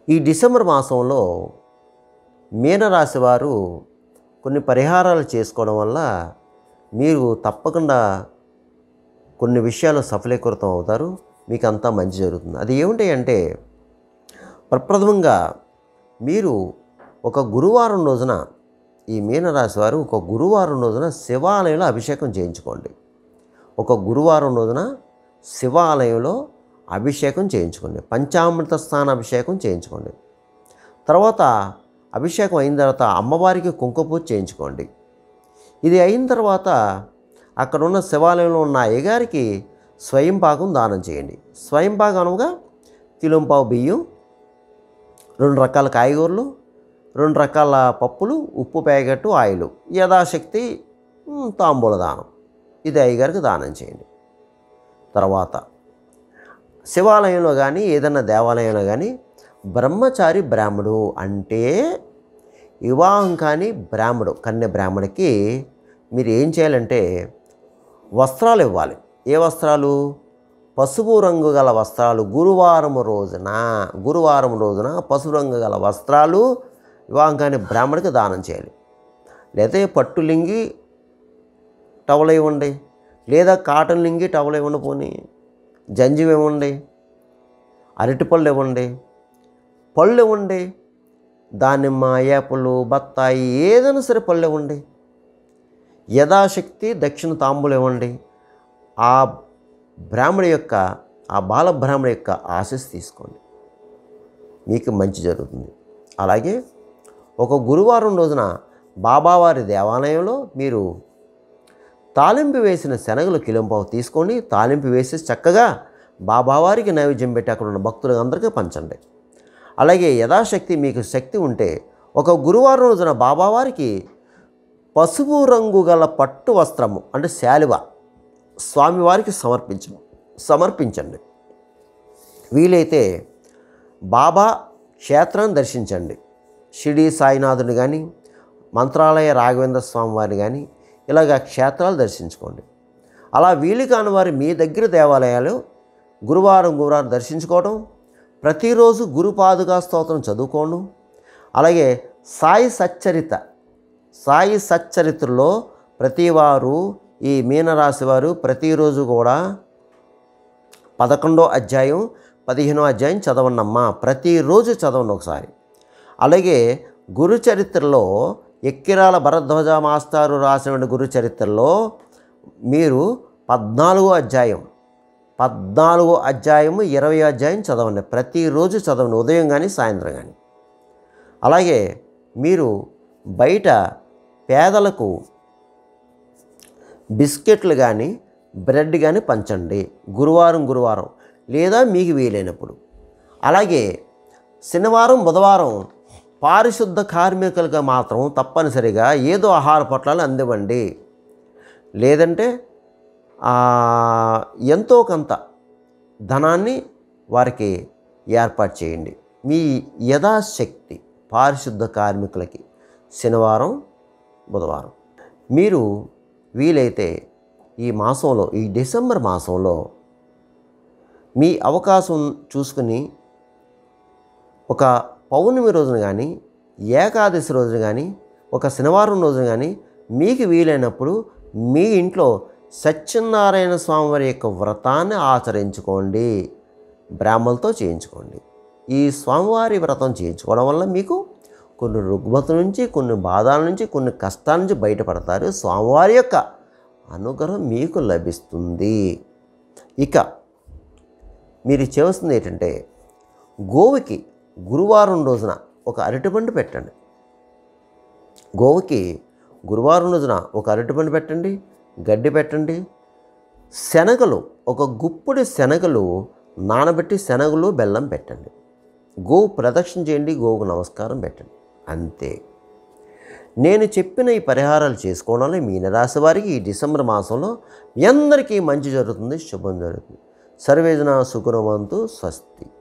ఈ డిసెంబర్ మాసంలో మీనరాశి వారు కొన్ని పరిహారాలు చేసుకోవడం వల్ల మీరు తప్పకుండా కొన్ని విషయాలు సఫలీకృతం అవుతారు మీకు అంతా మంచి జరుగుతుంది అది ఏమిటి అంటే ప్రప్రథమంగా మీరు ఒక గురువారం రోజున ఈ మీనరాశి వారు ఒక గురువారం రోజున శివాలయంలో అభిషేకం చేయించుకోండి ఒక గురువారం రోజున శివాలయంలో అభిషేకం చేయించుకోండి పంచామృత స్థాన అభిషేకం చేయించుకోండి తర్వాత అభిషేకం అయిన తర్వాత అమ్మవారికి కుంకుమ పూజ చేయించుకోండి ఇది అయిన తర్వాత అక్కడ ఉన్న శివాలయంలో ఉన్న అయ్యగారికి స్వయం పాకం దానం చేయండి స్వయం పాకం అనగా కిలోంపావు బియ్యం రెండు రకాల కాయగూరలు రెండు రకాల పప్పులు ఉప్పు ప్యాకెట్ ఆయిల్ యథాశక్తి మ్, తాంబూల దానం ఇది అయ్యగారికి దానం చేయండి తర్వాత శివాలయంలో కానీ ఏదైనా దేవాలయంలో కానీ బ్రహ్మచారి బ్రాహ్మడు అంటే వివాహం కాని బ్రాహ్మడు కన్య బ్రాహ్మడికి మీరు ఏం చేయాలంటే వస్త్రాలు ఇవ్వాలి ఏ వస్త్రాలు పసుపు రంగు గల వస్త్రాలు గురువారం రోజున గురువారం రోజున పసుపు రంగు గల వస్త్రాలు వివాహం కాని బ్రాహ్మడికి దానం చేయాలి లేదా పట్టు లింగి టవల్ ఇవ్వండి లేదా కాటన్ లింగి టవల్ ఇవ్వండి పోనీ జంజం ఇవ్వండి అరటిపళ్ళు ఇవ్వండి పళ్ళు ఇవ్వండి దానిమ్మ ఏపలు బత్తాయి ఏదైనా సరే పళ్ళు ఇవ్వండి యథాశక్తి దక్షిణ తాంబూలు ఇవ్వండి ఆ బ్రాహ్మడి యొక్క ఆ బాల బ్రాహ్మడి యొక్క ఆశీస్ తీసుకోండి మీకు మంచి జరుగుతుంది అలాగే ఒక గురువారం రోజున బాబావారి దేవాలయంలో మీరు తాలింపు వేసిన శనగలు కిలంపావు తీసుకోండి తాలింపు వేసి చక్కగా బాబావారికి నైవేద్యం పెట్టి అక్కడ ఉన్న భక్తులకు అందరికీ పంచండి అలాగే యథాశక్తి మీకు శక్తి ఉంటే ఒక గురువారం రోజున బాబావారికి పసుపు రంగు గల పట్టు వస్త్రము అంటే శాలువ స్వామివారికి సమర్పించ సమర్పించండి వీలైతే బాబా క్షేత్రాన్ని దర్శించండి షిడి సాయినాథుని కానీ మంత్రాలయ రాఘవేంద్ర స్వామి వారిని కానీ ఇలాగ క్షేత్రాలు దర్శించుకోండి అలా వీలు కాని వారు మీ దగ్గర దేవాలయాలు గురువారం గురువారం దర్శించుకోవడం ప్రతిరోజు గురు పాదుకా స్తోత్రం చదువుకోవడం అలాగే సాయి సచ్చరిత సాయి సచ్చరిత్రలో ప్రతివారు ఈ మీనరాశి వారు ప్రతిరోజు కూడా పదకొండో అధ్యాయం పదిహేనో అధ్యాయం చదవండమ్మా ప్రతిరోజు చదవండి ఒకసారి అలాగే గురు చరిత్రలో ఎక్కిరాల భరద్వాజ మాస్టారు రాసిన గురు చరిత్రలో మీరు పద్నాలుగో అధ్యాయం పద్నాలుగో అధ్యాయము ఇరవై అధ్యాయం చదవండి ప్రతిరోజు చదవండి ఉదయం కానీ సాయంత్రం కానీ అలాగే మీరు బయట పేదలకు బిస్కెట్లు కానీ బ్రెడ్ కానీ పంచండి గురువారం గురువారం లేదా మీకు వీలైనప్పుడు అలాగే శనివారం బుధవారం పారిశుద్ధ కార్మికులకు మాత్రం తప్పనిసరిగా ఏదో ఆహార పొట్లాలు అందివ్వండి లేదంటే ఆ, ఎంతో కొంత ధనాన్ని వారికి ఏర్పాటు చేయండి మీ యథాశక్తి పారిశుద్ధ కార్మికులకి శనివారం బుధవారం మీరు వీలైతే ఈ మాసంలో ఈ డిసెంబర్ మాసంలో మీ అవకాశం చూసుకుని ఒక పౌర్ణమి రోజున కానీ ఏకాదశి రోజున కానీ ఒక శనివారం రోజున కానీ మీకు వీలైనప్పుడు మీ ఇంట్లో సత్యనారాయణ స్వామి వారి యొక్క వ్రతాన్ని ఆచరించుకోండి బ్రాహ్మలతో చేయించుకోండి ఈ స్వామివారి వ్రతం చేయించుకోవడం వల్ల మీకు కొన్ని రుగ్మతుల నుంచి కొన్ని బాధల నుంచి కొన్ని కష్టాల నుంచి బయటపడతారు స్వామివారి యొక్క అనుగ్రహం మీకు లభిస్తుంది ఇక మీరు చేయవలసింది ఏంటంటే గోవుకి గురువారం రోజున ఒక అరటిపండు పెట్టండి గోవుకి గురువారం రోజున ఒక అరటిపండు పెట్టండి గడ్డి పెట్టండి శనగలు ఒక గుప్పుడు శనగలు నానబెట్టి శనగలు బెల్లం పెట్టండి గోవు ప్రదక్షిణ చేయండి గోవుకు నమస్కారం పెట్టండి అంతే నేను చెప్పిన ఈ పరిహారాలు చేసుకోవడం వల్ల మీ నిరాశ వారికి ఈ డిసెంబర్ మాసంలో మీ అందరికీ మంచి జరుగుతుంది శుభం జరుగుతుంది సర్వేజన సుగుణవంతు స్వస్తి